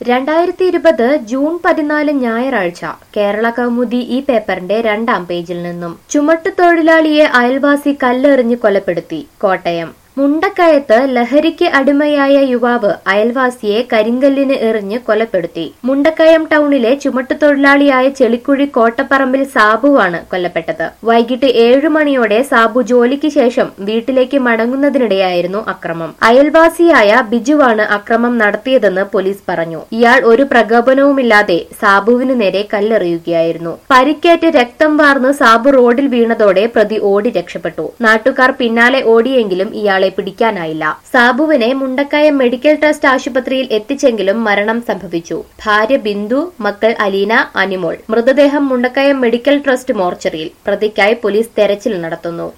രണ്ടായിരത്തി ഇരുപത് ജൂൺ പതിനാല് ഞായറാഴ്ച കേരള കൗമുദി ഈ പേപ്പറിന്റെ രണ്ടാം പേജിൽ നിന്നും ചുമട്ടുതൊഴിലാളിയെ അയൽവാസി കല്ലെറിഞ്ഞ് കൊലപ്പെടുത്തി കോട്ടയം മുണ്ടക്കയത്ത് ലഹരിക്ക് അടിമയായ യുവാവ് അയൽവാസിയെ കരിങ്കല്ലിന് എറിഞ്ഞ് കൊലപ്പെടുത്തി മുണ്ടക്കയം ടൗണിലെ ചുമട്ടുതൊഴിലാളിയായ ചെളിക്കുഴി കോട്ടപ്പറമ്പിൽ സാബുവാണ് കൊല്ലപ്പെട്ടത് വൈകിട്ട് ഏഴു മണിയോടെ സാബു ജോലിക്ക് ശേഷം വീട്ടിലേക്ക് മടങ്ങുന്നതിനിടെയായിരുന്നു അക്രമം അയൽവാസിയായ ബിജുവാണ് അക്രമം നടത്തിയതെന്ന് പോലീസ് പറഞ്ഞു ഇയാൾ ഒരു പ്രകോപനവുമില്ലാതെ സാബുവിനു നേരെ കല്ലെറിയുകയായിരുന്നു പരിക്കേറ്റ് രക്തം വാർന്ന് സാബു റോഡിൽ വീണതോടെ പ്രതി ഓടി രക്ഷപ്പെട്ടു നാട്ടുകാർ പിന്നാലെ ഓടിയെങ്കിലും ഇയാളെ പിടിക്കാനായില്ല സാബുവിനെ മുണ്ടക്കയം മെഡിക്കൽ ട്രസ്റ്റ് ആശുപത്രിയിൽ എത്തിച്ചെങ്കിലും മരണം സംഭവിച്ചു ഭാര്യ ബിന്ദു മക്കൾ അലീന അനിമോൾ മൃതദേഹം മുണ്ടക്കയം മെഡിക്കൽ ട്രസ്റ്റ് മോർച്ചറിയിൽ പ്രതിക്കായി പോലീസ് തെരച്ചിൽ നടത്തുന്നു